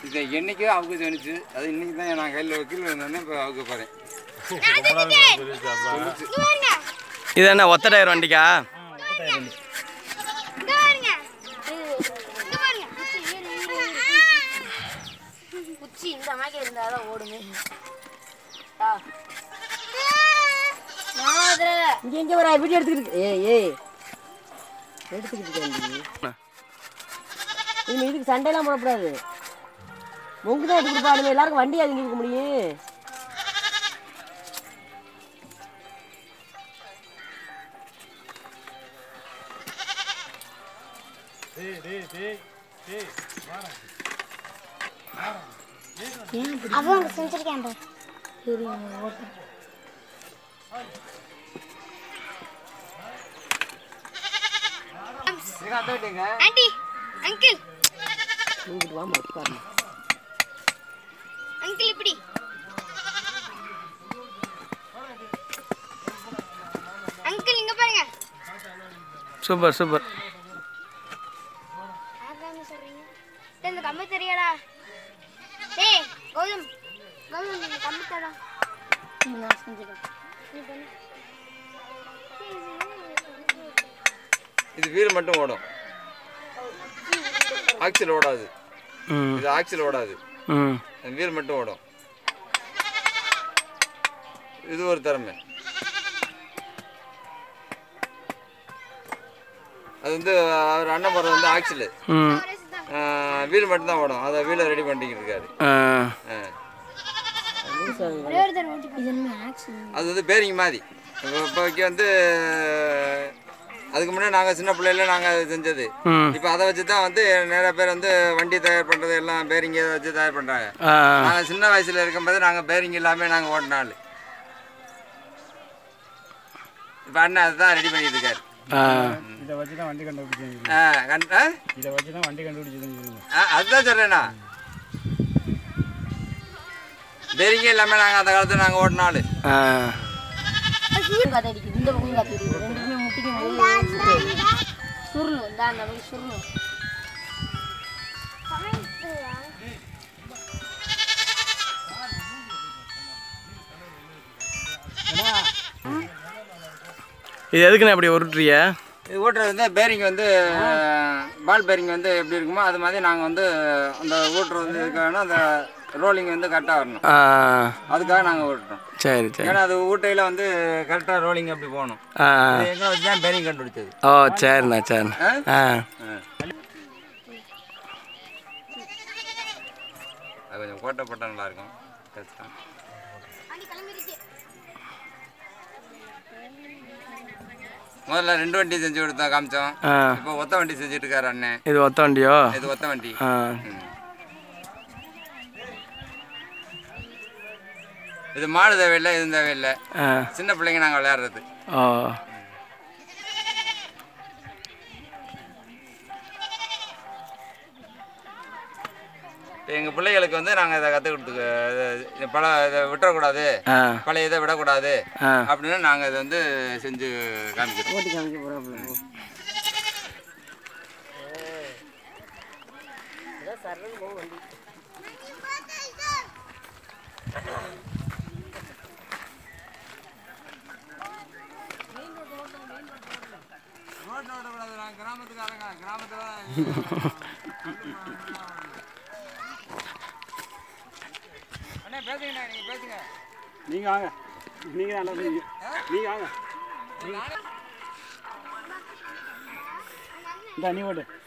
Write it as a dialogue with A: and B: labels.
A: இதை என்னைக்கோ அவங்க தோணுச்சு அது இன்னைக்கு தான் நான் கையில் வக்கீல் வந்தோடனே இப்போ அவங்க போகிறேன்
B: இது என்ன ஒத்த டயர் வண்டிக்கா
C: இங்க பாருங்க இங்க பாருங்க
D: குச்சி இந்த மாதிரி இருந்தாதான் ஓடுமே
E: இங்க இங்க வர வீடியோ எடுத்துக்கிட்டு ஏய் ஏய் எடுத்துக்கிட்டு இருக்காண்டி. இனிமே இதுக்கு சண்டையெல்லாம் போடக்கூடாது உங்க தான் எடுத்து கொடுப்பாங்க எல்லாருக்கும் வண்டி அதுங்க இருக்க முடியும்
C: அவங்க செஞ்சிருக்கேன் பாரு ஆண்டி அங்கிள்
E: இங்கிட்டு வாமா உட்காரு
C: அங்கிள் இப்படி அங்கிள் இங்க பாருங்க
B: சூப்பர் சூப்பர்
C: அதாங்க சொல்றீங்க டேய், இந்த கம்பி தெரியாடா டேய் கௌதம் கௌதம் இந்த கம்பி தடா நான் செஞ்சுக்கிறேன் நீ பண்ணு
A: இது வீல் மட்டும் ஓடும் ஆக்சில் ஓடாது
B: ம்
A: இது ஆக்சில் ஓடாது
B: ம்
A: வீல் மட்டும் ஓடும் இது ஒரு திறமை அது வந்து அவர் அண்ணன் போகிறது வந்து ஆக்சில்
B: ம்
A: வீல் மட்டும் தான் ஓடும் அதை வீலை ரெடி பண்ணிக்கிட்டு இருக்காரு
B: ஆ
A: ஆ.
C: ஒரே ஒரு தடவை ஓட்டி இது என்ன ஆக்சிடென்ட்
A: அது வந்து பேரிங் மாதிரி இப்போ இப்போக்கி வந்து அதுக்கு முன்னாடி நாங்கள் சின்ன பிள்ளையில நாங்கள் அது செஞ்சது
B: ம்
A: இப்போ அதை வச்சு தான் வந்து நிறைய பேர் வந்து வண்டி தயார் பண்ணுறது எல்லாம் பேரிங் இதை வச்சு தயார் பண்ணுறாங்க
B: ஆ
A: நாங்கள் சின்ன வயசில் இருக்கும்போது நாங்கள் பேரிங் இல்லாமல் நாங்கள் ஓட்டின ஆள் இப்போ அண்ணன் அதுதான் ரெடி பண்ணிட்டு இருக்காரு
B: ஆ
F: இதை வச்சு தான் வண்டி கண்டுபிடிச்சேன்
A: ஆ கண் ஆ?
F: இதை வச்சு தான் வண்டி கண்டுபிடிச்சதுன்னு
A: ஆ அதுதான் சொல்கிறேண்ணா பேரிங்கே இல்லாமல் நாங்கள் அந்த காலத்தில் நாங்கள் ஓட்டின ஆள்
B: ஆ
D: காத்து அடிக்குது இந்த பக்கம் காத்து அடிக்குது ரெண்டுமே முட்டிக்கும் போது சுருளும் இந்த அந்த மாதிரி சுருளும்
B: இது எதுக்குண்ணே அப்படி உருட்டுறிய
A: இது ஓட்டுறது வந்து பேரிங் வந்து பால் பேரிங் வந்து எப்படி இருக்குமோ அது மாதிரி நாங்கள் வந்து அந்த ஓட்டுறது வந்து இதுக்காக அந்த ரோலிங் வந்து கரெக்டாக வரணும்
B: ஆ
A: அதுக்காக நாங்கள் ஓட்டுறோம்
B: சரி சரி
A: ஏன்னா அது ஊட்டையில் வந்து கரெக்டாக ரோலிங் அப்படி போகணும்
B: ஆ
A: இது எங்களை வச்சு தான் பேரிங் கண்டுபிடிச்சது
B: ஓ சரிண்ணா சரிண்ணா ஆ
A: அது கொஞ்சம் கோட்டை போட்டால் நல்லாயிருக்கும் கஷ்டம்
C: வண்டி கிளம்பிருச்சு
A: முதல்ல ரெண்டு வண்டி செஞ்சு கொடுத்தோம் காமிச்சோம்
B: ஆ
A: இப்போ ஒத்த வண்டி செஞ்சுட்டு இருக்காரு அண்ணன்
B: இது ஒத்த வண்டியோ
A: இது ஒத்த வண்டி
B: ஆ
A: ம். இது மாடு தேவையில்லை இது தேவையில்லை
B: ஆ
A: சின்ன பிள்ளைங்க நாங்கள் விளையாடுறது
B: ஓ
A: இப்போ எங்கள் பிள்ளைகளுக்கு வந்து நாங்கள் இதை கற்றுக் கொடுத்துக்க பல இதை விட்டுறக்கூடாது
B: ஆ
A: பழைய இதை விடக்கூடாது
B: ஆ
A: அப்படின்னு நாங்கள் இதை வந்து செஞ்சு காமிக்கிறோம்
E: ஓட்டி காமிக்க போகிறோம்
A: ரோட்டில் விடக்கூடாது நாங்கள் கிராமத்துக்காரங்க கிராமத்தில் அண்ணே பேசுங்கண்ணே நீங்கள் பேசுங்க
F: நீங்கள் வாங்க நீங்கள் தான் நல்லா நீங்கள் வாங்க இந்த நீ ஓட்டு